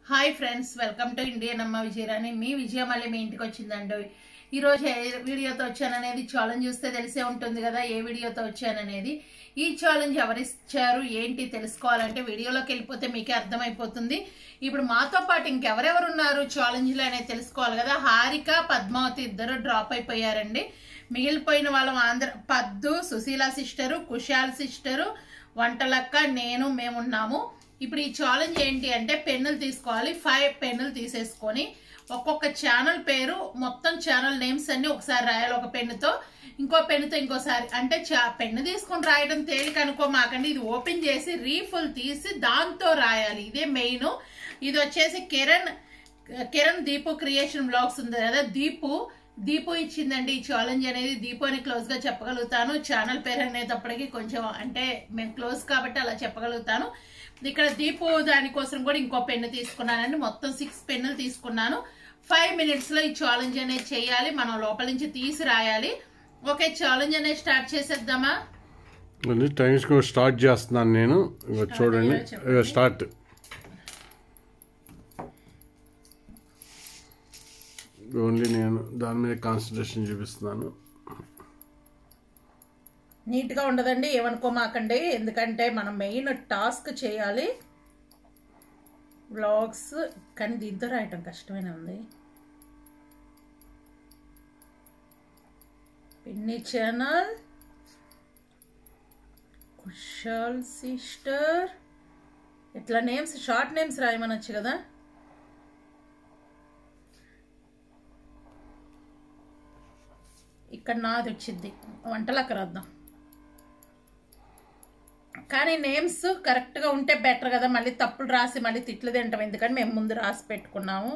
Hi friends welcome to Indian Amma Vijayarani మీ విజయ మళ్ళీ మీ ఇంటికి వచ్చిందండి ఈ రోజు ఏ వీడియోతో వచ్చాననేది ఛాలెంజ్ చూస్తే తెలిసే ఉంటుంది కదా ఏ వీడియోతో వచ్చాననేది ఈ ఛాలెంజ్ ఎవరిచ్చారు ఏంటి తెలుసుకోవాలంటే వీడియోలోకి వెళ్ళిపోతే మీకే అర్థమైపోతుంది ఇప్పుడు మాతో పాటు ఇంకెవరెవరు ఉన్నారు ఛాలెంజ్లో అనేది తెలుసుకోవాలి కదా హారిక పద్మావతి ఇద్దరు డ్రాప్ అయిపోయారండి మిగిలిపోయిన వాళ్ళం ఆంధ్ర పద్దు సుశీల సిస్టరు కుషాల్ సిస్టరు వంటలక్క నేను మేమున్నాము ఇప్పుడు ఈ ఛాలెంజ్ ఏంటి అంటే పెన్నులు తీసుకోవాలి ఫైవ్ పెన్నులు తీసేసుకొని ఒక్కొక్క ఛానల్ పేరు మొత్తం ఛానల్ నేమ్స్ అన్ని ఒకసారి రాయాలి ఒక పెన్నుతో ఇంకో పెన్నుతో ఇంకోసారి అంటే చా- పెన్ను తీసుకొని రాయడం తేలిక అనుకోమాకండి ఇది ఓపెన్ చేసి రీఫుల్ తీసి దాంతో రాయాలి ఇదే మెయిన్ ఇది వచ్చేసి కిరణ్ కిరణ్ దీపు క్రియేషన్ బ్లాగ్స్ ఉంది కదా దీపు దీపు ఇచ్చిందండి ఈ ఛాలెంజ్ అనేది దీపు అని క్లోజ్ గా చెప్పగలుగుతాను ఛానల్ పేరు అనేటప్పటికి కొంచెం అంటే మేము క్లోజ్ కాబట్టి అలా చెప్పగలుగుతాను ఇక్కడ దీపు దానికోసం కూడా ఇంకో పెన్ను తీసుకున్నానండి మొత్తం సిక్స్ పెన్నులు తీసుకున్నాను ఫైవ్ మినిట్స్ లో ఈ ఛాలెంజ్ అనేది చేయాలి మనం లోపల నుంచి తీసి రాయాలి ఓకే ఛాలెంజ్ అనేది స్టార్ట్ చేసేద్దామా అది టైమ్స్ స్టార్ట్ చేస్తున్నాను నేను ఇగో చూడండి చెప్పండి. ఇగో స్టార్ట్ ఓన్లీ నేను దాని మీద కాన్సన్ట్రేషన్ చూపిస్తున్నాను నీట్ గా ఉండదండి ఏమనుకోమాకండి ఎందుకంటే మనం మెయిన్ టాస్క్ చేయాలి వ్లాగ్స్ కానీ దీంతో రాయటం కష్టమైన ఉంది పిన్ని ఛానల్ కుషాల్ సిస్టర్ ఇట్లా నేమ్స్ షార్ట్ నేమ్స్ రాయమనొచ్చు కదా ఇక్కడ నాది వచ్చింది వంటలకు రాద్దాం కానీ నేమ్స్ కరెక్ట్గా ఉంటే బెటర్ కదా మళ్ళీ తప్పులు రాసి మళ్ళీ తిట్లు తింటాం ఎందుకని మేము ముందు రాసి పెట్టుకున్నాము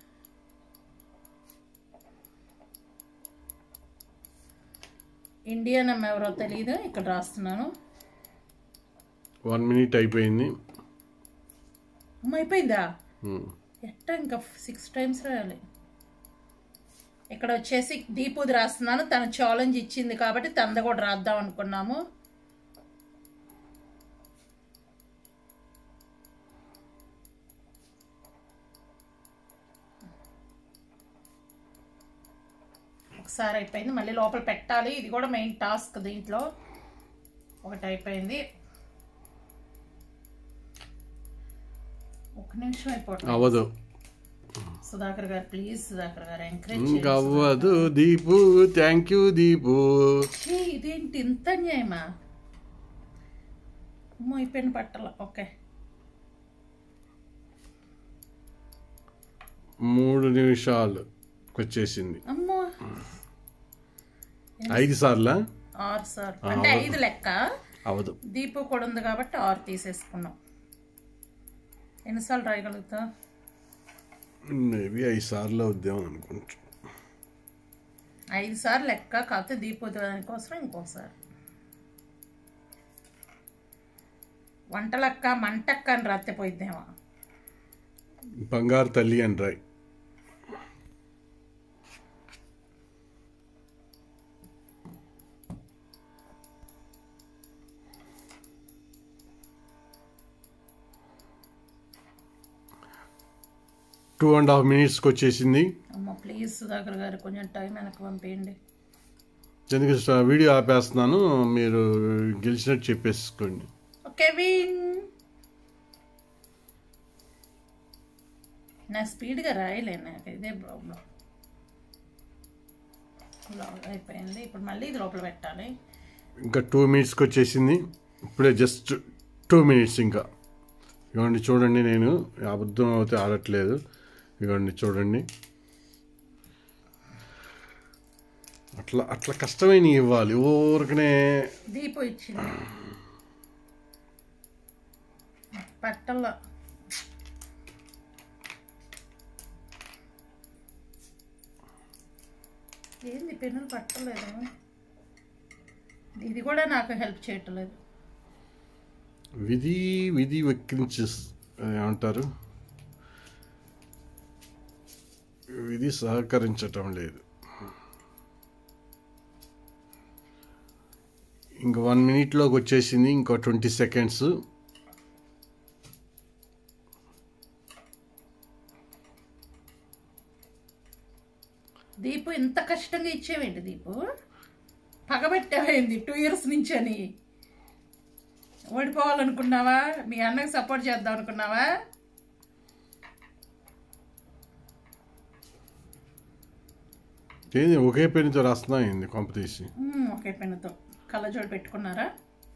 ఇండియన్ అమ్మ ఎవరో తెలియదు ఇక్కడ రాస్తున్నాను వన్ మినిట్ అయిపోయింది అమ్మ అయిపోయిందా ఉమ్. ఎట్టా ఇంకా సిక్స్ టైమ్స్ రాయాలి ఇక్కడ వచ్చేసి దీపుది రాస్తున్నాను తన ఛాలెంజ్ ఇచ్చింది కాబట్టి తనది కూడా రాద్దాం అనుకున్నాము ఒకసారి అయిపోయింది మళ్ళీ లోపల పెట్టాలి ఇది కూడా మెయిన్ టాస్క్ దీంట్లో ఒకటి అయిపోయింది ఒక నిమిషం అయిపోతుంది అవ్వదు సుధాకర్ గారు ప్లీజ్ సుధాకర్ గారు ఎంకరేజ్ ఇంకా అవ్వదు దీపు థ్యాంక్ యూ దీపు ఇదేంటి ఇంత అన్యాయమా అమ్మో అయిపోయిన పట్టల ఓకే మూడు నిమిషాలు వచ్చేసింది అమ్మో ఐదు సార్లా ఆరు సార్ అంటే ఐదు లెక్క అవ్వదు దీపు కూడా ఉంది కాబట్టి ఆరు తీసేసుకున్నాం ఎన్నిసార్లు రాయగలుగుతా మేబీ ఐదు సార్లు అవుద్దాం అనుకుంటా ఐదు సార్లు లెక్క కాకపోతే దీపు దానికోసం ఇంకోసారి వంటలక్క మంటక్క అని రత్తిపోయిద్దేమో బంగారు తల్లి అని రాయ్ టూ అండ్ హాఫ్ మినిట్స్కి వచ్చేసింది అమ్మ ప్లీజ్ సుధాకర్ గారు కొంచెం టైం వెనక్కి పంపేయండి ఎందుకు స- వీడియో ఆపేస్తున్నాను మీరు గెలిచినట్టు చెప్పేసుకోండి ఓకే విన్ నా స్పీడ్గా రాయలేను నాకు ఇదే ప్రాబ్లం లాగ్ అయిపోయింది ఇప్పుడు మళ్ళీ ఇది లోపల పెట్టాలి ఇంకా టూ మినిట్స్కి వచ్చేసింది ఇప్పుడే జస్ట్ టూ మినిట్స్ ఇంకా ఇవ్వండి చూడండి నేను అబద్ధం అయితే ఆడట్లేదు ఇవ్వండి చూడండి అట్లా అట్లా కష్టమైన ఇవ్వాలి ఊరికనే దీపు ఇచ్చింది పట్టల్లో ఏంది పెన్నులు పట్టలేదు ఇది కూడా నాకు హెల్ప్ చేయట్లేదు విధి విధి వెక్కించి ఏమంటారు విధి సహకరించటం లేదు ఇంక వన్ మినిట్లోకి వచ్చేసింది ఇంకో ట్వంటీ సెకండ్స్ దీపు ఇంత కష్టంగా ఇచ్చేవేంటి దీపు పగబెట్టావేంది టూ ఇయర్స్ నుంచి అని ఓడిపోవాలనుకున్నావా మీ అన్నకి సపోర్ట్ చేద్దాం అనుకున్నావా ఏంది ఒకే పెన్నుతో రాస్తున్నా ఏంది కొంప తీసి మ్మ్, ఒకే పెన్నుతో కళ్ళజోడు పెట్టుకున్నారా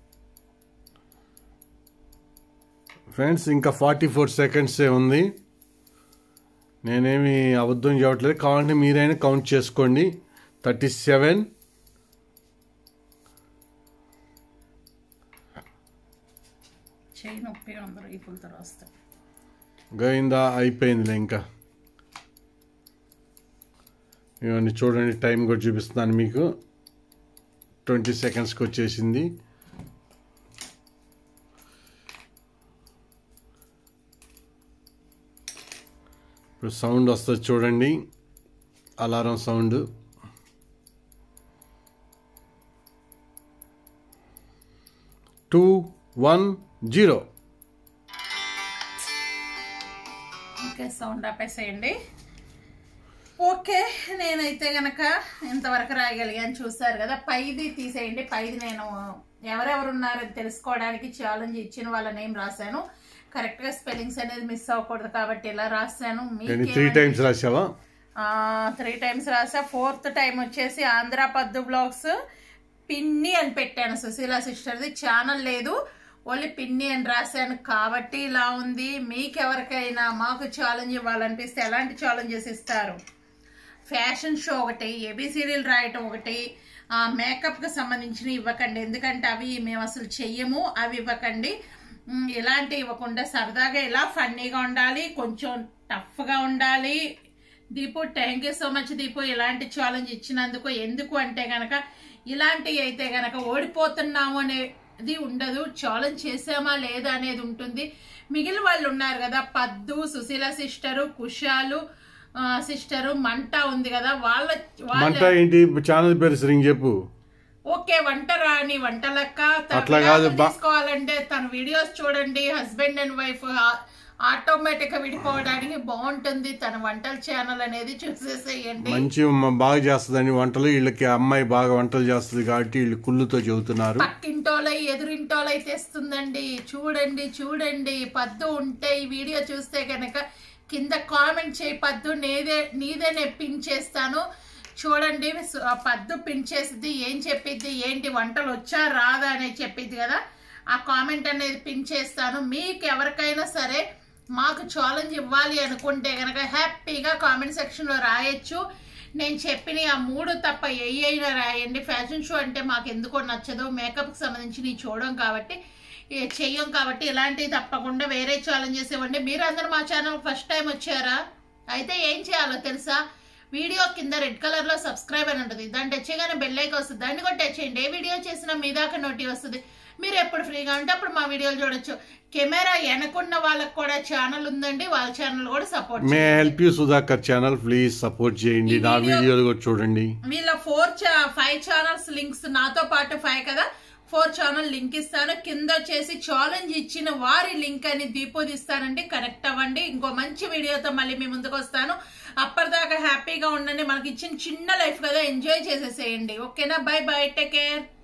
ఫ్రెండ్స్ ఇంకా ఫార్టీ ఫోర్ సెకండ్సే ఉంది నేనేమి అబద్ధం చెప్పట్లేదు కావాలంటే మీరైనా కౌంట్ చేసుకోండి థర్టీ సెవెన్ చేయి నొప్పి అందరూ ఈ పులతో రాస్తే గోయిందా అయిపోయిందిలే ఇంకా ఇవన్నీ చూడండి టైం కూడా చూపిస్తున్నాను మీకు ట్వంటీ సెకండ్స్కి వచ్చేసింది ఇప్పుడు సౌండ్ వస్తుంది చూడండి alarm sound two one zero okay sound ఆపేసేయండి ఓకే నేనైతే గనక ఇంతవరకు రాయగలిగాను చూసారు కదా పైది తీసేయండి పైది నేను ఎవరెవరు ఉన్నారని తెలుసుకోవడానికి ఛాలెంజ్ ఇచ్చిన వాళ్ళ నేమ్ రాశాను కరెక్ట్ గా స్పెల్లింగ్స్ అనేది మిస్ అవ్వకూడదు కాబట్టి ఇలా రాశాను కానీ త్రీ మీకు టైమ్స్ రాసావా త్రీ టైమ్స్ రాసా ఫోర్త్ టైం వచ్చేసి ఆంధ్ర పద్దు బ్లాగ్స్ పిన్ని అని పెట్టాను సుశీల సిస్టర్ది ఛానల్ లేదు ఓన్లీ పిన్ని అని రాశాను కాబట్టి ఇలా ఉంది మీకెవరికైనా మాకు ఛాలెంజ్ ఇవ్వాలనిపిస్తే ఎలాంటి ఛాలెంజెస్ ఇస్తారు ఫ్యాషన్ షో ఒకటి ఏబిసిడీలు రాయటం ఒకటి ఆ, మేకప్కి సంబంధించినవి ఇవ్వకండి ఎందుకంటే అవి మేము అసలు చెయ్యము అవి ఇవ్వకండి ఉమ్, ఇలాంటివి ఇవ్వకుండా సరదాగా ఇలా ఫన్నీగా ఉండాలి కొంచెం టఫ్గా ఉండాలి Deepu thank you so much Deepu ఇలాంటి ఛాలెంజ్ ఇచ్చినందుకు ఎందుకు అంటే గనక ఇలాంటివి అయితే గనక ఓడిపోతున్నాము అనేది ఉండదు ఛాలెంజ్ చేసామా లేదా అనేది ఉంటుంది మిగిలిన వాళ్ళు ఉన్నారు కదా పద్దు సుశీల సిస్టరు కుషాలు ఆ, సిస్టరు మంట ఉంది కదా వాళ్ళ మంట వాళ్ళ ఏంటి ఛానల్ పేరు సరింగ్ చెప్పు ఓకే వంట రాని వంట లెక్క తన అట్లా కాదు, విడాకులు బా- తీసుకోవాలంటే తన వీడియోస్ చూడండి హస్బెండ్ అండ్ వైఫ్ ఆటోమేటిక్ గా విడిపోవడానికి బాగుంటుంది తన వంటల ఛానల్ అనేది చూసేసేయండి మంచి మ- బాగా చేస్తుందని వంటలు వీళ్ళకి అమ్మాయి బాగా వంటలు చేస్తుంది కాబట్టి వీళ్ళు కుళ్ళుతో చెబుతున్నారు పక్కింటోలై ఎదురింటోలై తెస్తుందండి చూడండి చూడండి పద్దు ఉంటే ఈ వీడియో చూస్తే కనుక కింద కామెంట్ చేయి పద్దు నేదే నీదే నేను పిన్ చేస్తాను చూడండి సు- ఆ పద్దు పిన్ చేసిద్ది ఏం చెప్పిద్ది ఏంటి వంటలు వచ్చా రాదా అనేది చెప్పిద్ది కదా ఆ కామెంట్ అనేది పిన్ చేస్తాను మీకు ఎవరికైనా సరే మాకు ఛాలెంజ్ ఇవ్వాలి అనుకుంటే కనుక హ్యాపీగా కామెంట్ సెక్షన్లో రాయొచ్చు నేను చెప్పిన ఆ మూడు తప్ప ఏ అయినా రాయండి ఫ్యాషన్ షో అంటే మాకు ఎందుకో నచ్చదు మేకప్కి సంబంధించి నీ చూడడం కాబట్టి ఏ చెయ్యం కాబట్టి ఇలాంటివి తప్పకుండా వేరే ఛాలెంజెస్ ఇవ్వండి మీరు అందరూ మా ఛానల్ ఫస్ట్ టైం వచ్చారా అయితే ఏం చేయాలో తెలుసా వీడియో కింద రెడ్ కలర్ లో సబ్స్క్రైబ్ అని ఉంటుంది దాన్ని టచ్ చేయగానే బెల్ ఐకాన్ వస్తుంది దాన్ని కూడా టచ్ చేయండి ఏ వీడియో చేసినా మీ దాకా నోటి వస్తుంది మీరు ఎప్పుడు ఫ్రీగా ఉంటే అప్పుడు మా వీడియోలు చూడొచ్చు కెమెరా వెనకున్న వాళ్ళకి కూడా ఛానల్ ఉందండి వాళ్ళ ఛానల్ కూడా support may help you Sudhakar channel please support చేయండి ఈ నా వీడియో- వీడియోలు కూడా చూడండి వీళ్ళ ఫోర్ ఫైవ్ ఛానల్స్ లింక్స్ నాతో పాటు ఫైవ్ కదా ఫోర్ ఛానల్ లింక్ ఇస్తాను కింద వచ్చేసి ఛాలెంజ్ ఇచ్చిన వారి లింక్ అని దీపోదిస్తానండి కనెక్ట్ అవ్వండి ఇంకో మంచి వీడియోతో మళ్ళీ మీ ముందుకు వస్తాను అప్పటిదాకా హ్యాపీగా ఉండండి మనకి ఇచ్చిన చిన్న లైఫ్ కదా ఎంజాయ్ చేసేసేయండి ఓకేనా బై బై టేక్ కేర్